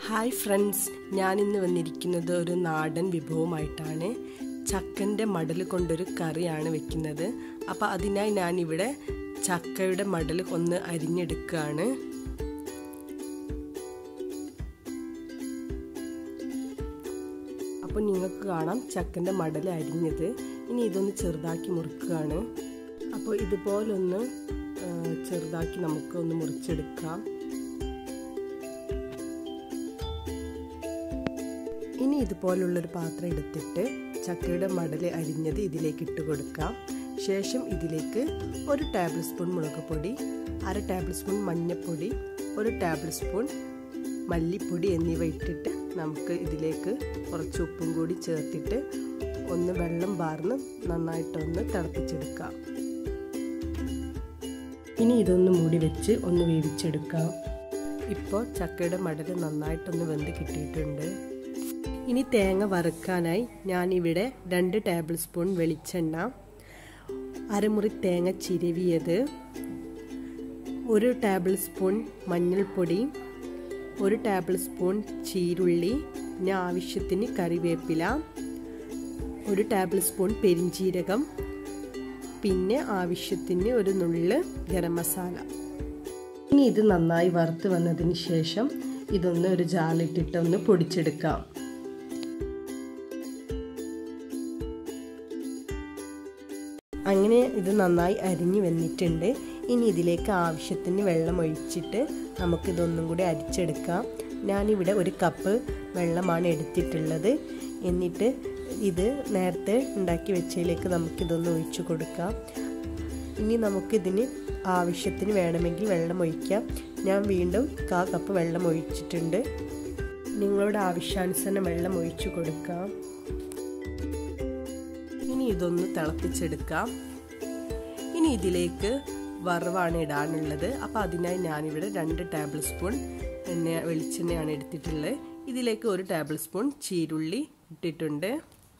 hi friends ഞാനിന്ന് വന്നിരിക്കുന്നത് ഒരു നാടൻ വിഭവമായിട്ടാണ് ചക്കൻ്റെ മടൽ കൊണ്ടൊരു കറിയാണ് വെക്കുന്നത് അപ്പോൾ അതിനായി ഞാനിവിടെ ചക്കയുടെ മടൽ ഒന്ന് അരിഞ്ഞെടുക്കുകയാണ് അപ്പോൾ നിങ്ങൾക്ക് കാണാം ചക്കൻ്റെ മടൽ അരിഞ്ഞത് ഇനി ഇതൊന്ന് ചെറുതാക്കി മുറിക്കുകയാണ് അപ്പോൾ ഇതുപോലൊന്ന് ചെറുതാക്കി നമുക്ക് ഒന്ന് മുറിച്ചെടുക്കാം ഇനി ഇതുപോലുള്ളൊരു പാത്രം എടുത്തിട്ട് ചക്കയുടെ മടൽ അരിഞ്ഞത് ഇതിലേക്ക് ഇട്ട് കൊടുക്കാം ശേഷം ഇതിലേക്ക് ഒരു ടേബിൾ സ്പൂൺ മുളക് പൊടി അര ടേബിൾ സ്പൂൺ മഞ്ഞൾപ്പൊടി ഒരു ടേബിൾ സ്പൂൺ മല്ലിപ്പൊടി എന്നിവ ഇട്ടിട്ട് നമുക്ക് ഇതിലേക്ക് കുറച്ച് ഉപ്പും കൂടി ചേർത്തിട്ട് ഒന്ന് വെള്ളം പാർന്ന് നന്നായിട്ടൊന്ന് തിളപ്പിച്ചെടുക്കാം ഇനി ഇതൊന്ന് മൂടി വെച്ച് ഒന്ന് വേവിച്ചെടുക്കാം ഇപ്പോൾ ചക്കയുടെ മടൽ നന്നായിട്ടൊന്ന് വെന്ത് കിട്ടിയിട്ടുണ്ട് ഇനി തേങ്ങ വറുക്കാനായി ഞാനിവിടെ രണ്ട് ടേബിൾ സ്പൂൺ വെളിച്ചെണ്ണ അരമുറി തേങ്ങ ചിരവിയത് ഒരു ടേബിൾ സ്പൂൺ മഞ്ഞൾപ്പൊടി ഒരു ടേബിൾ സ്പൂൺ ചീരുള്ളി പിന്നെ ആവശ്യത്തിന് കറിവേപ്പില ഒരു ടേബിൾ സ്പൂൺ പെരിഞ്ചീരകം പിന്നെ ആവശ്യത്തിന് ഒരു നുള്ള് ഗരം മസാല ഇനി ഇത് നന്നായി വറുത്ത് വന്നതിന് ശേഷം ഇതൊന്ന് ഒരു ജാലിട്ടിട്ട് ഒന്ന് പൊടിച്ചെടുക്കാം അങ്ങനെ ഇത് നന്നായി അരിഞ്ഞു വന്നിട്ടുണ്ട് ഇനി ഇതിലേക്ക് ആവശ്യത്തിന് വെള്ളം ഒഴിച്ചിട്ട് നമുക്കിതൊന്നും കൂടി അരിച്ചെടുക്കാം ഞാനിവിടെ ഒരു കപ്പ് വെള്ളമാണ് എടുത്തിട്ടുള്ളത് എന്നിട്ട് ഇത് നേരത്തെ ഉണ്ടാക്കി വെച്ചതിലേക്ക് നമുക്കിതൊന്ന് ഒഴിച്ചു കൊടുക്കാം ഇനി നമുക്കിതിന് ആവശ്യത്തിന് വേണമെങ്കിൽ വെള്ളം ഒഴിക്കാം ഞാൻ വീണ്ടും കാ കപ്പ് വെള്ളം ഒഴിച്ചിട്ടുണ്ട് നിങ്ങളുടെ ആവശ്യാനുസരണം വെള്ളം ഒഴിച്ചു കൊടുക്കാം ഇനി ഇതൊന്ന് തിളപ്പിച്ചെടുക്കാം ഇനി ഇതിലേക്ക് വറവാണ് ഇടാനുള്ളത് അപ്പോൾ അതിനായി ഞാനിവിടെ രണ്ട് ടേബിൾ സ്പൂൺ എണ്ണ വെളിച്ചെണ്ണയാണ് എടുത്തിട്ടുള്ളത് ഇതിലേക്ക് ഒരു ടേബിൾ സ്പൂൺ ചീരുള്ളി ഇട്ടിട്ടുണ്ട്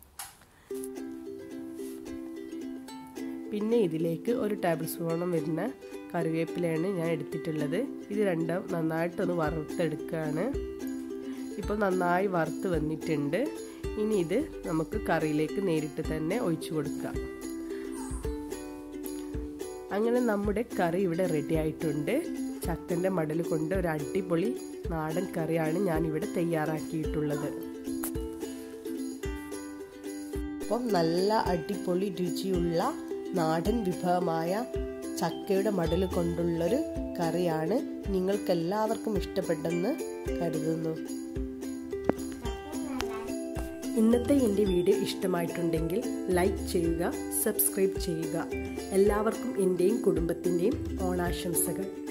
പിന്നെ ഇതിലേക്ക് ഒരു ടേബിൾ സ്പൂണും വരുന്ന കറിവേപ്പിലയാണ് ഞാൻ എടുത്തിട്ടുള്ളത് ഇത് രണ്ടും നന്നായിട്ടൊന്ന് വറുത്തെടുക്കുകയാണ് ഇപ്പോൾ നന്നായി വറുത്ത് വന്നിട്ടുണ്ട് ഇനി ഇത് നമുക്ക് കറിയിലേക്ക് നേരിട്ട് തന്നെ ഒഴിച്ചു കൊടുക്കാം അങ്ങനെ നമ്മുടെ കറി ഇവിടെ റെഡി ആയിട്ടുണ്ട് ചക്കൻ്റെ മടൽ കൊണ്ട് ഒരു അടിപൊളി നാടൻ കറിയാണ് ഞാൻ ഇവിടെ തയ്യാറാക്കിയിട്ടുള്ളത് അപ്പം നല്ല അടിപൊളി രുചിയുള്ള നാടൻ വിഭവമായ ചക്കയുടെ മടൽ കൊണ്ടുള്ളൊരു കറിയാണ് നിങ്ങൾക്കെല്ലാവർക്കും ഇഷ്ടപ്പെട്ടെന്ന് കരുതുന്നു ഇന്നത്തെ എൻ്റെ വീഡിയോ ഇഷ്ടമായിട്ടുണ്ടെങ്കിൽ ലൈക്ക് ചെയ്യുക സബ്സ്ക്രൈബ് ചെയ്യുക എല്ലാവർക്കും എൻ്റെയും കുടുംബത്തിൻ്റെയും ഓണാശംസകൾ